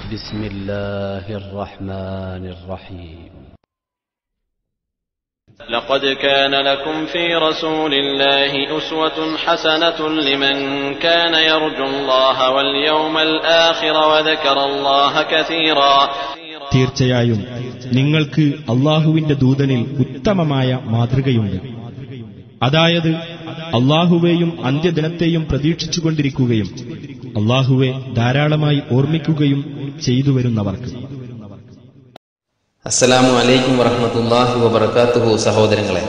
بسم الله الرحمن الرحيم لقد كان لكم في رسول الله أسوة حسنة لمن كان يرجو الله واليوم الآخر وذكر الله كثيرا തീർച്ചയായും നിങ്ങൾക്ക് അള്ളാഹുവിന്റെ ദൂതനിൽ ഉത്തമമായ മാതൃകയുണ്ട് അതായത് അള്ളാഹുവേയും അന്ത്യദിനത്തെയും പ്രതീക്ഷിച്ചുകൊണ്ടിരിക്കുകയും അള്ളാഹുവെ ധാരാളമായി ഓർമ്മിക്കുകയും ചെയ്തു വരുന്നവർക്ക് അസ്സലാമു അലൈക്കും വറഹമത്തല്ലാഹി വബർക്കാത്തുഹു സഹോദരങ്ങളെ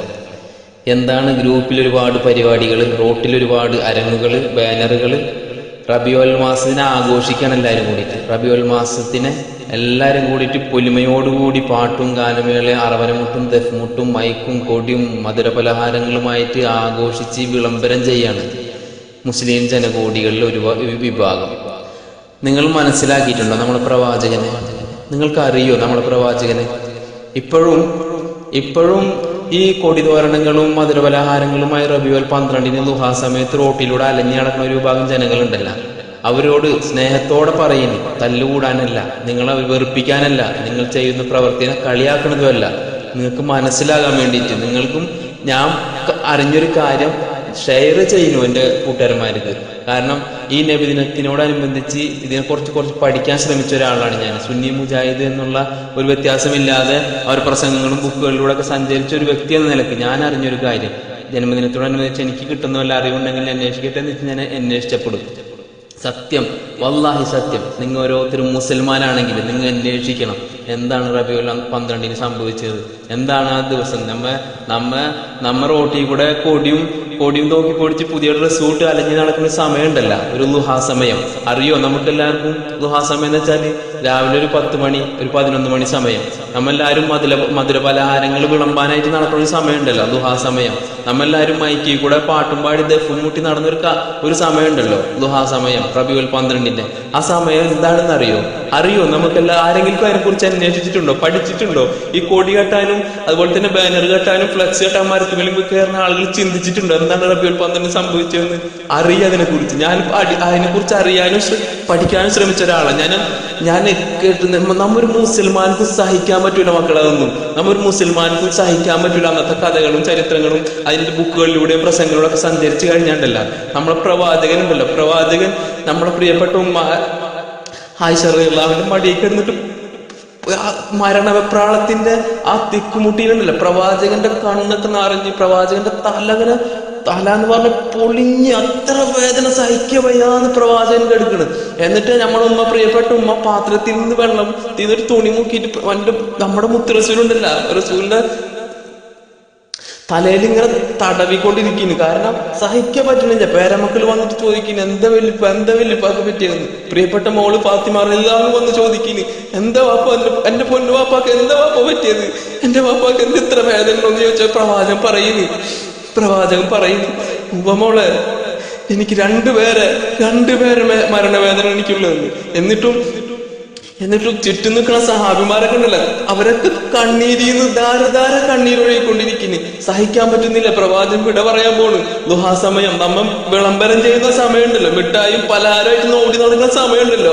എന്താണ് ഗ്രൂപ്പിൽ ഒരുപാട് പരിപാടികൾ റോട്ടിൽ ഒരുപാട് അരങ്ങുകൾ ബാനറുകൾ റബിയോൽ മാസത്തിനെ ആഘോഷിക്കാൻ എല്ലാവരും കൂടിയിട്ട് റബിയോൽ മാസത്തിനെ എല്ലാവരും കൂടിയിട്ട് പൊലിമയോടുകൂടി പാട്ടും ഗാനമേള അറവനമുട്ടും ദഫ്മുട്ടും മൈക്കും കൊടിയും മധുരപലഹാരങ്ങളുമായിട്ട് ആഘോഷിച്ച് വിളംബരം ചെയ്യാണ് മുസ്ലിം ജനകോടികളിൽ ഒരു വ- ഒരു വിഭാഗം നിങ്ങൾ മനസ്സിലാക്കിയിട്ടുണ്ടോ നമ്മുടെ പ്രവാചകനെ നിങ്ങൾക്ക് അറിയോ നമ്മുടെ പ്രവാചകനെ ഇപ്പോഴും ഇപ്പോഴും ഈ കൊടിതോരണങ്ങളും മധുരപലഹാരങ്ങളുമായി റബിയോൽ പന്ത്രണ്ടിന് ദുഹാ സമയത്ത് റോട്ടിലൂടെ അലഞ്ഞു നടക്കുന്ന ഒരു വിഭാഗം ജനങ്ങളുണ്ടല്ല അവരോട് സ്നേഹത്തോടെ പറയുന്നു തല്ലുകൂടാനല്ല നിങ്ങളെ വെറുപ്പിക്കാനല്ല നിങ്ങൾ ചെയ്യുന്ന പ്രവർത്തിനെ കളിയാക്കുന്നതുമല്ല നിങ്ങൾക്ക് മനസ്സിലാകാൻ വേണ്ടിയിട്ട് നിങ്ങൾക്കും ഞാൻ ക- അറിഞ്ഞൊരു കാര്യം ഷെയർ ചെയ്യുന്നു എൻ്റെ കൂട്ടുകാരന്മാർക്ക് കാരണം ഈ നബിദിനത്തിനോടനുബന്ധിച്ച് ഇതിനെ കുറച്ച് കുറച്ച് പഠിക്കാൻ ശ്രമിച്ച ഒരാളാണ് ഞാൻ സുന്നി മുജാഹിദ് എന്നുള്ള ഒരു വ്യത്യാസമില്ലാതെ അവർ പ്രസംഗങ്ങളും ബുക്കുകളിലൂടെ ഒക്കെ സഞ്ചരിച്ച ഒരു വ്യക്തി എന്ന നിലക്ക് ഞാൻ അറിഞ്ഞൊരു കാര്യം ജന്മദിനത്തോടനുബന്ധിച്ച് എനിക്ക് കിട്ടുന്ന വല്ല അറിവുണ്ടെങ്കിൽ അന്വേഷിക്കട്ടെ എന്ന് വെച്ച് ഞാൻ അന്വേഷിച്ചപ്പെടും സത്യം വല്ലാഹി സത്യം നിങ്ങൾ ഓരോരുത്തരും മുസൽമാനാണെങ്കിൽ നിങ്ങൾ അന്വേഷിക്കണം എന്താണ് റബിയുൽ പന്ത്രണ്ടിന് സംഭവിച്ചത് എന്താണ് ആ ദിവസം നമ്മ നമ്മ നമ്മ റോട്ടിൽ കൂടെ കൊടിയും കൊടിയും തോക്കി പൊടിച്ച് പുതിയ ഡ്രസ്സ് ഇട്ട് അലഞ്ഞു നടക്കുന്ന സമയമുണ്ടല്ല ഒരു ലുഹാ സമയം അറിയോ നമുക്കെല്ലാവർക്കും ലുഹാ സമയം എന്ന് വെച്ചാൽ രാവിലെ ഒരു പത്ത് മണി ഒരു പതിനൊന്ന് മണി സമയം നമ്മെല്ലാവരും മധുര മധുര പലഹാരങ്ങൾ വിളമ്പാനായിട്ട് നടക്കുന്ന ഒരു സമയമുണ്ടല്ലോ ലുഹാ സമയം നമ്മെല്ലാവരും മൈക്കിൽ കൂടെ പാട്ടും പാടി ദഫും മുട്ടി നടന്നൊരു ക- ഒരു സമയമുണ്ടല്ലോ ലുഹാ സമയം റബിയുൽ പന്ത്രണ്ടിന്റെ ആ സമയം എന്താണെന്ന് അറിയോ അറിയോ നമുക്കെല്ലാം ആരെങ്കിലും അതിനെ കുറിച്ച് അന്വേഷിച്ചിട്ടുണ്ടോ പഠിച്ചിട്ടുണ്ടോ ഈ കൊടി കെട്ടാനും അതുപോലെ തന്നെ ബാനർ കെട്ടാനും ഫ്ലക്സ് കെട്ടാൻ മരത്തുമേലും കയറുന്ന ആളുകൾ ചിന്തിച്ചിട്ടുണ്ടോ എന്താണ് റബിയുൽ പന്ത്രണ്ട് സംഭവിച്ചതെന്ന് അറിയാം അതിനെ കുറിച്ച് ഞാൻ അതിനെ കുറിച്ച് അറിയാനും ശ്ര- പഠിക്കാനും ശ്രമിച്ച ഒരാളാണ് ഞാൻ ഞാൻ കേട്ട് നമ്മൊരു മുസൽമാൻക്ക് സഹിക്കാൻ പറ്റൂല മക്കളെ അതൊന്നും നമ്മൊരു മുസൽമാൻക്ക് സഹിക്കാൻ പറ്റൂല അന്നത്തെ കഥകളും ചരിത്രങ്ങളും അതിന്റെ ബുക്കുകളിലൂടെയും പ്രസംഗങ്ങളിലൂടെ ഒക്കെ സഞ്ചരിച്ചു കഴിഞ്ഞാണ്ടല്ല നമ്മളെ പ്രവാചകൻ ഉണ്ടല്ലോ പ്രവാചകൻ നമ്മളെ പ്രിയപ്പെട്ട ഉമ്മ ആയിഷറിയാഹുവിന്റെ മടിയിൽ കിടന്നിട്ട് ആ മരണവെപ്രാളത്തിന്റെ ആ തിക്കുമുട്ടിയിലുണ്ടല്ലോ പ്രവാചകന്റെ കണ്ണൊക്കെ നിറഞ്ഞ് പ്രവാചകന്റെ തലങ്ങനെ തല എന്ന് പറഞ്ഞ പൊളിഞ്ഞ് അത്ര വേദന സഹിക്കുക വയ്യാന്ന് പ്രവാചകൻ കെടുക്കണ് എന്നിട്ട് നമ്മുടെ ഉമ്മ പ്രിയപ്പെട്ട ഉമ്മ പാത്രത്തിൽ നിന്ന് വെള്ളം തീന്നൊരു തുണി മുക്കിയിട്ട് പണ്ട് നമ്മുടെ മുത്ത് റസൂലുണ്ടല്ല റസൂലിന്റെ തലയിൽ ഇങ്ങനെ തടവിക്കൊണ്ടിരിക്കുന്നു കാരണം സഹിക്കാൻ പറ്റണില്ല പേരമക്കൾ വന്നിട്ട് ചോദിക്കുന്നു എന്താ വല്യപ്പ എന്താ വല്യപ്പാക്ക് പറ്റിയെന്ന് പ്രിയപ്പെട്ട മോള് ഫാത്തിമ എല്ലാവരും വന്ന് ചോദിക്കുന്നു എന്താ വാപ്പ എന്റെ എന്റെ പൊന്നു വാപ്പാക്ക് എന്താ വാപ്പ പറ്റിയത് എന്റെ വാപ്പാക്ക് എന്ത് ഇത്ര വേദന ഉണ്ടെന്ന് ചോദിച്ചാൽ പ്രവാചകൻ പറയുന്നു പ്രവാചകൻ പറയുന്നു ഉവ്വ മോളെ എനിക്ക് രണ്ടുപേരെ രണ്ടുപേരെ മേ- മരണവേദന എനിക്കുള്ളതെന്ന് എന്നിട്ടും എന്നിട്ടും ചുറ്റും നിൽക്കുന്ന സഹാബിമാരൊക്കെ ഉണ്ടല്ലോ അവരൊക്കെ കണ്ണീരിന്ന് ധാരധാര കണ്ണീരൊഴുകിക്കൊണ്ടിരിക്കുന്നു സഹിക്കാൻ പറ്റുന്നില്ല പ്രവാചകൻ വിട പറയാൻ പോണു ദുഹാ സമയം നമ്മ വിളംബരം ചെയ്യുന്ന സമയമുണ്ടല്ലോ മിഠായും പലഹാരമായിട്ട് നോടി നടക്കുന്ന സമയമുണ്ടല്ലോ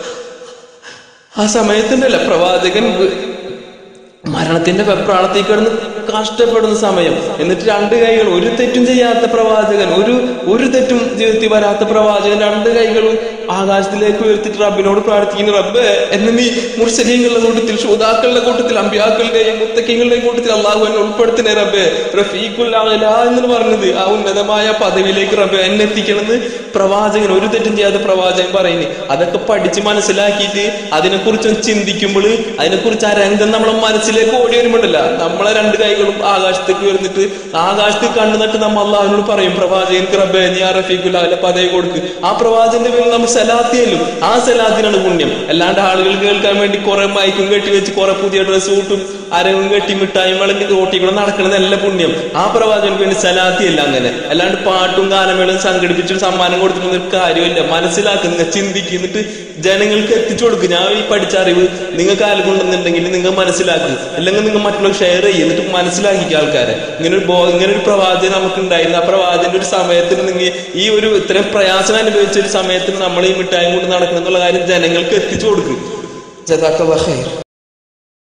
ആ സമയത്തുണ്ടല്ലോ പ്രവാചകൻ വി- മരണത്തിന്റെ വെപ്രാളത്തിൽ കിടന്ന് കഷ്ടപ്പെടുന്ന സമയം എന്നിട്ട് രണ്ട് കൈകൾ ഒരു തെറ്റും ചെയ്യാത്ത പ്രവാചകൻ ഒരു ഒരു തെറ്റും ജീവിതത്തിൽ വരാത്ത പ്രവാചകൻ രണ്ട് കൈകളും ആകാശത്തിലേക്ക് ഉയർത്തിട്ട് റബ്ബിനോട് പ്രാർത്ഥിക്കുന്നു റബ്ബ് എന്നെ നീ മുർസലീങ്ങളുടെ കൂട്ടത്തിൽ ശ്രോതാക്കളുടെ കൂട്ടത്തിൽ അമ്പ്യാക്കളുടെയും മുത്തക്കിങ്ങളുടെയും കൂട്ടത്തിൽ അള്ളാഹു എന്നെ ഉൾപ്പെടുത്തണേ റബ്ബ് റഫീഖുൽ അഅ്ല എന്ന് പറഞ്ഞത് ആ ഉന്നതമായ പദവിയിലേക്ക് റബ്ബ് എന്നെ എത്തിക്കണമെന്ന് പ്രവാചകൻ ഒരു തെറ്റും ചെയ്യാത്ത പ്രവാചകൻ പറയുന്നു അതൊക്കെ പഠിച്ച് മനസ്സിലാക്കിയിട്ട് അതിനെക്കുറിച്ച് ചിന്തിക്കുമ്പോൾ അതിനെക്കുറിച്ച് ആ രംഗം നമ്മളെ മനസ്സിലേക്ക് ഓടി വരുമ്പോണ്ടല്ല നമ്മളെ രണ്ട് കൈകളും ആകാശത്തേക്ക് ഉയർന്നിട്ട് ആകാശത്തേക്ക് കണ്ണു നട്ട് നമ്മൾ അള്ളാഹിനോട് പറയും പ്രവാചകൻ റബ്ബെ നീ ആ റഫീഖുൽ അഅ്ല പദവി കൊടുക്ക് ആ പ്രവാചകന്റെ പേരിൽ നമ്മൾ സലാത്തിയല്ലും ആ സലാത്തിനാണ് പുണ്യം അല്ലാണ്ട് ആളുകൾ കേൾക്കാൻ വേണ്ടി കുറെ മൈക്കും കെട്ടി വെച്ച് കുറെ പുതിയ ഡ്രസ്സ് കൂട്ടും അരവും കെട്ടി മിഠായും വിളഞ്ഞ് റോട്ടി കൂടെ നടക്കണതല്ല പുണ്യം ആ പ്രവാചകർക്ക് വേണ്ടി സലാത്തിയല്ല അങ്ങനെ അല്ലാണ്ട് പാട്ടും ഗാനമേളും സംഘടിപ്പിച്ച് സമ്മാനം കൊടുത്തിട്ടൊന്നും ഒരു കാര്യമില്ല മനസ്സിലാക്കുന്ന ചിന്തിക്കുന്നിട്ട് ജനങ്ങൾക്ക് എത്തിച്ചു കൊടുക്കും ഞാൻ ഈ പഠിച്ച അറിവ് നിങ്ങൾക്ക് ആൽക്കൊണ്ടെന്നുണ്ടെങ്കിൽ നിങ്ങൾ മനസ്സിലാക്കുക അല്ലെങ്കിൽ നിങ്ങൾ മറ്റുള്ളവർ ഷെയർ ചെയ്യുക എന്നിട്ട് മനസ്സിലാക്കിക്കുക ആൾക്കാരെ ഇങ്ങനെ ഒരു ബോ ഇങ്ങനെ ഒരു പ്രവാചകൻ നമുക്ക് ഉണ്ടായിരുന്നു ആ പ്രവാചകന്റെ ഒരു സമയത്തിന് നിങ്ങൾ ഈ ഒരു ഇത്രയും പ്രയാസം അനുഭവിച്ച ഒരു സമയത്തിന് നമ്മൾ ഈ മിഠായി കൊണ്ട് നടക്കണം എന്നുള്ള കാര്യം ജനങ്ങൾക്ക് എത്തിച്ചു കൊടുക്കും ജസാക്കല്ലാ ഖൈർ